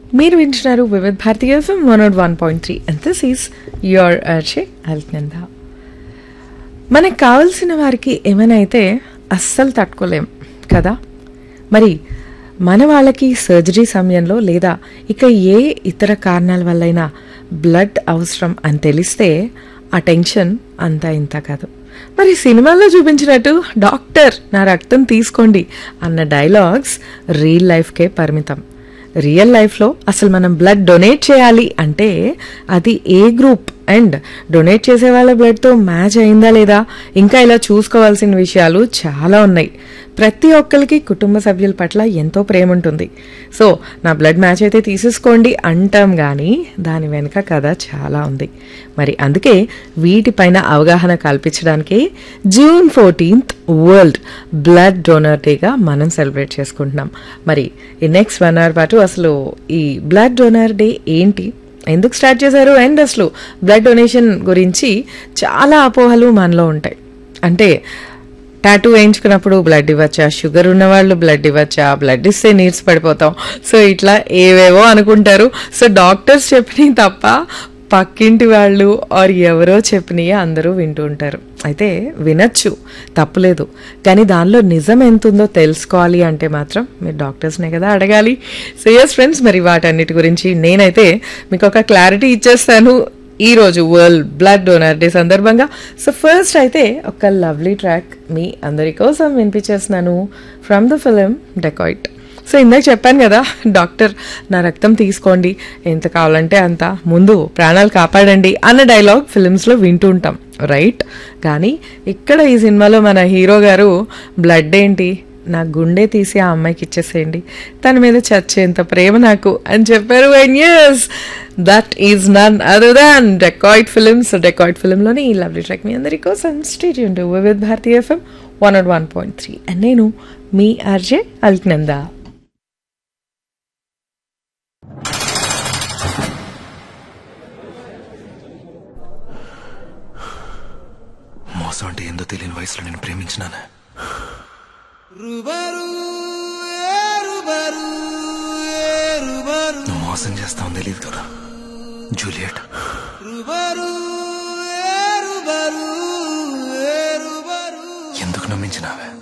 మీరు వింటున్నారు Vividh Bharati FM one naught one point three and this is your అర్షే అల్నంద మనకు కావలసిన వారికి ఏమైనా అయితే అస్సలు తట్టుకోలేం కదా మరి మన వాళ్ళకి సర్జరీ సమయంలో లేదా ఇక ఏ ఇతర కారణాల వల్లైనా బ్లడ్ అవసరం అని తెలిస్తే ఆ టెన్షన్ అంతా ఇంత కాదు మరి సినిమాల్లో చూపించినట్టు డాక్టర్ నా రక్తం తీసుకోండి అన్న డైలాగ్స్ రియల్ లైఫ్కే పరిమితం రియల్ లైఫ్లో అసలు మనం బ్లడ్ డొనేట్ చేయాలి అంటే అది ఏ గ్రూప్ అండ్ డొనేట్ చేసే వాళ్ళ బ్లడ్తో మ్యాచ్ అయిందా లేదా ఇంకా ఇలా చూసుకోవాల్సిన విషయాలు చాలా ఉన్నాయి ప్రతి ఒక్కరికి కుటుంబ సభ్యుల పట్ల ఎంతో ప్రేమ ఉంటుంది సో నా బ్లడ్ మ్యాచ్ అయితే తీసేసుకోండి అంటాం కానీ దాని వెనుక కథ చాలా ఉంది మరి అందుకే వీటిపైన అవగాహన కల్పించడానికి June fourteenth world blood donor డేగా మనం సెలబ్రేట్ చేసుకుంటున్నాం మరి ఈ నెక్స్ట్ వన్ అవర్ పాటు అసలు ఈ బ్లడ్ డోనర్ డే ఏంటి ఎందుకు స్టార్ట్ చేశారు అండ్ అసలు బ్లడ్ డొనేషన్ గురించి చాలా అపోహలు మనలో ఉంటాయి అంటే టాటూ వేయించుకున్నప్పుడు బ్లడ్ ఇవ్వచ్చా షుగర్ ఉన్న వాళ్ళు బ్లడ్ ఇవ్వచ్చా బ్లడ్ ఇస్తే నీర్స్ పడిపోతాం సో ఇట్లా ఏవేవో అనుకుంటారు సో డాక్టర్స్ చెప్పినవి తప్ప పక్కింటి వాళ్ళు ఆర్ ఎవరో చెప్పినవి అందరూ వింటూ ఉంటారు అయితే వినొచ్చు తప్పులేదు కానీ దానిలో నిజం ఎంత ఉందో తెలుసుకోవాలి అంటే మాత్రం మీరు డాక్టర్స్నే కదా అడగాలి సో ఎస్ ఫ్రెండ్స్ మరి వాటన్నిటి గురించి నేనైతే మీకు ఒక క్లారిటీ ఇచ్చేస్తాను ఈ రోజు వరల్డ్ బ్లడ్ డోనర్ డే సందర్భంగా సో ఫస్ట్ అయితే ఒక లవ్లీ ట్రాక్ మీ అందరి కోసం వినిపించేస్తున్నాను from the film Dacoit so ఇందాక చెప్పాను కదా డాక్టర్ నా రక్తం తీసుకోండి ఎంత కావాలంటే అంత ముందు ప్రాణాలు కాపాడండి అన్న డైలాగ్ ఫిలిమ్స్లో వింటూ ఉంటాం రైట్ కానీ ఇక్కడ ఈ సినిమాలో మన హీరో గారు బ్లడ్ ఏంటి నా గుండె తీసి ఆ అమ్మాయికి ఇచ్చేసేయండి తన మీద చచ్చేంత ప్రేమ నాకు అని చెప్పారు and yes that is none other than Dacoit films Dacoit ఫిలింలోని ఈ లవ్లీ ట్రాక్ మీ అందరి కోసం స్టేట్ యూన్ with Bharati FM one naught one point three and నేను మీ ఆర్జే అల్క్నందా మోసం అంటే ఏందో తెలియని వయసులో నేను ప్రేమించినాను నువ్వు మోసం చేస్తావు తెలియదు కదా జూలియట్ ఎందుకు నమ్మించినావే